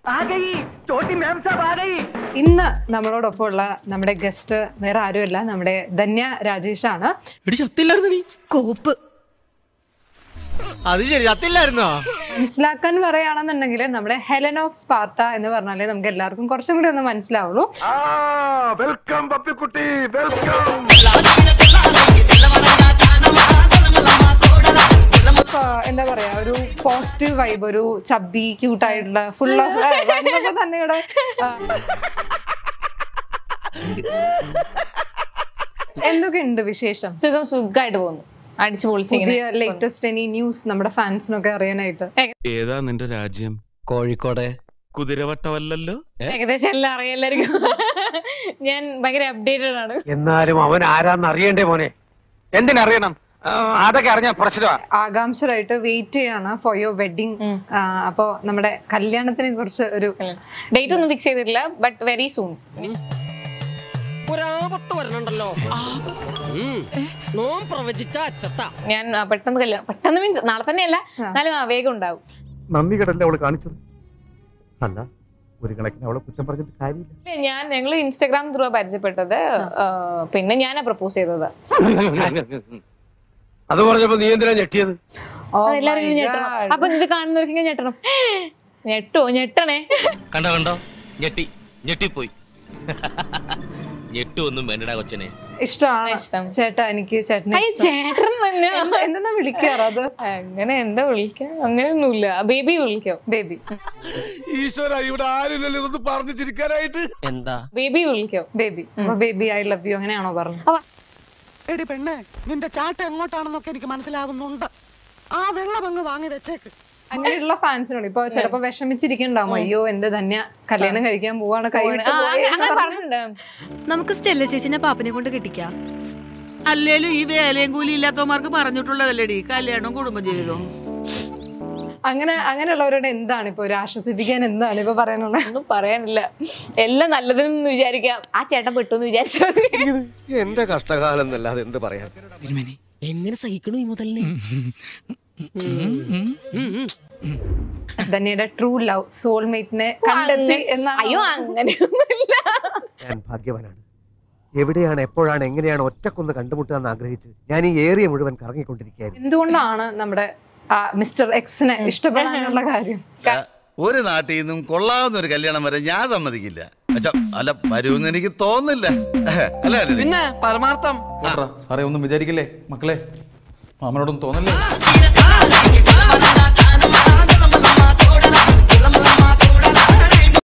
ഇന്ന് നമ്മളോടൊപ്പം ഉള്ള നമ്മുടെ ഗസ്റ്റ് വേറെ ആരുമല്ല നമ്മുടെ ധന്യ രാജേഷാണ് എടി ചത്തില്ലായിരുന്നു നീ കോപ്പ് അത് ശരി ചത്തില്ലായിരുന്നോ മനസ്സിലാക്കാൻ പറയുകയാണെന്നുണ്ടെങ്കിൽ നമ്മുടെ ഹെലൻ ഓഫ് സ്പാർട്ട എന്ന് പറഞ്ഞാലേ നമുക്ക് എല്ലാവർക്കും കുറച്ചും കൂടി ഒന്ന് മനസ്സിലാവുള്ളൂ വെൽക്കം പപ്പിക്കുട്ടി വെൽക്കം ഇപ്പൊ എന്താ പറയാ ഒരു പോസിറ്റീവ് വൈബ് ഒരു ചബ്ബി ക്യൂട്ടായിട്ടുള്ള ഫുൾ ഓഫ് വന്നപ്പോ തന്നെ ഇവിടെ ആ, എന്തൊക്കെയുണ്ട് വിശേഷം സുഖം സുഖമായിട്ട് പോകുന്നു അടിച്ചു പൊളിച്ച് പുതിയ ലേറ്റസ്റ്റ് എനി ന്യൂസ് നമ്മുടെ ഫാൻസിനൊക്കെ അറിയാനായിട്ട് ഏതാ നിന്റെ രാജ്യം കോഴിക്കോട് കുതിരവട്ടമല്ലല്ലോ ഏകദേശം എല്ലാം അറിയാം എല്ലാവർക്കും ഞാൻ ഭയങ്കര അപ്ഡേറ്റഡ് ആണ് എന്നാലും അവൻ ആരാന്ന് അറിയണ്ടേ മോനെ എന്തിനറിയണം ആ, അതൊക്കെ അറിഞ്ഞ പ്രശ്നമാ ആകാംക്ഷരായിട്ട് വെയിറ്റ് ചെയ്യാണ് ഫോർ യുവർ വെഡിങ് അപ്പോ നമ്മുടെ കല്യാണത്തിനെ കുറിച്ച് ഒരു ഡേറ്റ് ഒന്നും ഫിക്സ് ചെയ്തിട്ടില്ല ബട്ട് വെരി സൂൺ ഒരാപത്ത് വരണുണ്ടല്ലോ നോം പ്രവചിച്ച അച്ചട്ട ഞാൻ ആ, പെട്ടെന്ന് കല്യാണം പെട്ടെന്ന് മീൻസ് നാളെ തന്നെയല്ല എന്നാലും ആ വേഗം ഉണ്ടാവും നന്ദി കടല്ലേ അവള് കാണിച്ചത് അല്ല ഒരു കണക്കിന് അവളെ കുറ്റം പറഞ്ഞിട്ട് കാര്യമില്ല ഇല്ല, ഞാൻ ഞങ്ങൾ ഇൻസ്റ്റാഗ്രാം ത്രൂ പരിചയപ്പെട്ടത് ആ, പിന്നെ ഞാനാ പ്രപ്പോസ് ചെയ്തത് അത് പറഞ്ഞപ്പോ നീ എന്തിനാ ഞെട്ടിയത് Oh അതെല്ലാരും my ഇങ്ങനെ ഞെട്ടണം God. അപ്പൊ ഇത് കാണുന്നവർക്ക് ഇങ്ങനെ ഞെട്ടണം ഞെട്ടോ ഞെട്ടണേ കണ്ടോ കണ്ടോ ഞെട്ടി ഞെട്ടിപ്പോയി ഞെട്ടുവൊന്നും വേണ്ടടാ കൊച്ചനെ ഇഷ്ടമാണ് ഇഷ്ടം. ചേട്ടാ എനിക്ക് ചേട്ടനെ അയ്യ, ഇഷ്ടം. ചേട്ടൻ തന്നെ എന്ത്- എന്തെന്നാ വിളിക്കാറ് അത് അങ്ങനെ എന്താ വിളിക്കാം അങ്ങനെയൊന്നുമില്ല ബേബി വിളിക്കോ ബേബി ഈശ്വര ഇവിടെ ആരില്ലല്ലോ ഇതൊന്ന് പറഞ്ഞു ചിരിക്കാനായിട്ട് എന്താ ബേബി വിളിക്കോ ബേബി അപ്പൊ ബേബി ഐ ലവ് യു അങ്ങനെയാണോ പറഞ്ഞത് എടി പെണ്ണെ നിന്റെ ചാട്ട എങ്ങോട്ടാണെന്നൊക്കെ എനിക്ക് മനസ്സിലാകുന്നുണ്ട് ആ വെള്ളം അങ്ങ് വാങ്ങി വെച്ചേക്ക് അങ്ങനെയുള്ള ഫാൻസിനോട് ഇപ്പൊ ചിലപ്പോ വിഷമിച്ചിരിക്കണ്ടാവും അയ്യോ എന്റെ ധന്യ കല്യാണം കഴിക്കാൻ പോവാണ് കൈ വിട്ട് ആ, പോയി എന്ന് അങ്ങനെ പറഞ്ഞ് പറഞ്ഞിട്ടുണ്ട് നമുക്ക് സ്റ്റെല്ല ചേച്ചിനെ പാപ്പനെ കൊണ്ട് കെട്ടിക്കാം അല്ലേലും ഈ വേലയും കൂലി ഇല്ലാത്തവന്മാർക്ക് പറഞ്ഞിട്ടുള്ളതല്ലേടി കല്യാണവും കുടുംബജീവിതവും അങ്ങനെ അങ്ങനെയുള്ളവരോട് എന്താണ് ഇപ്പൊ ഒരു ആശ്വസിപ്പിക്കാൻ എന്താണ് ഇപ്പൊ പറയാനുള്ളത് ഒന്നും പറയാനില്ല എല്ലാം നല്ലതെന്ന് വിചാരിക്കാം ആ ചേട്ടൻ പെട്ടു എന്ന് വിചാരിച്ചാൽ മതി. എന്റെ കഷ്ടകാലം എന്നല്ലാതെ എന്ത് പറയാൻ തിരുമേനി എങ്ങനെ സഹിക്കണു ഈ മുതലിനെ ധന്യയുടെ ട്രൂ ലവ് സോൾമേറ്റിനെ കണ്ടെത്തി എന്നാണ് അയ്യോ അങ്ങനെയൊന്നുമില്ല ഞാൻ ഭാഗ്യവാനാണ് എവിടെയാണ് എപ്പോഴാണ് എങ്ങനെയാണ് ഒറ്റക്കൊന്ന് കണ്ടുമുട്ടുക എന്ന് ആഗ്രഹിച്ച് ഞാൻ ഈ ഏരിയ മുഴുവൻ കറങ്ങിക്കൊണ്ടിരിക്കുകയായിരുന്നു എന്തുകൊണ്ടാണ് നമ്മുടെ മിസ്റ്റർ എക്സിനെ ഇഷ്ടപ്പെടാനുള്ള കാര്യം ഒരു നാട്ടിൽ നിന്നും കൊള്ളാവുന്ന ഒരു കല്യാണം വരെ ഞാൻ സമ്മതിക്കില്ല അച്ഛാ, അല്ല വരുമെന്ന് എനിക്ക് തോന്നുന്നില്ല അല്ല അല്ലേ പിന്നെ പരമാർത്ഥം സാറേ ഒന്നും വിചാരിക്കില്ലേ മക്കളെ മാമനോടൊന്നും തോന്നല്ലേ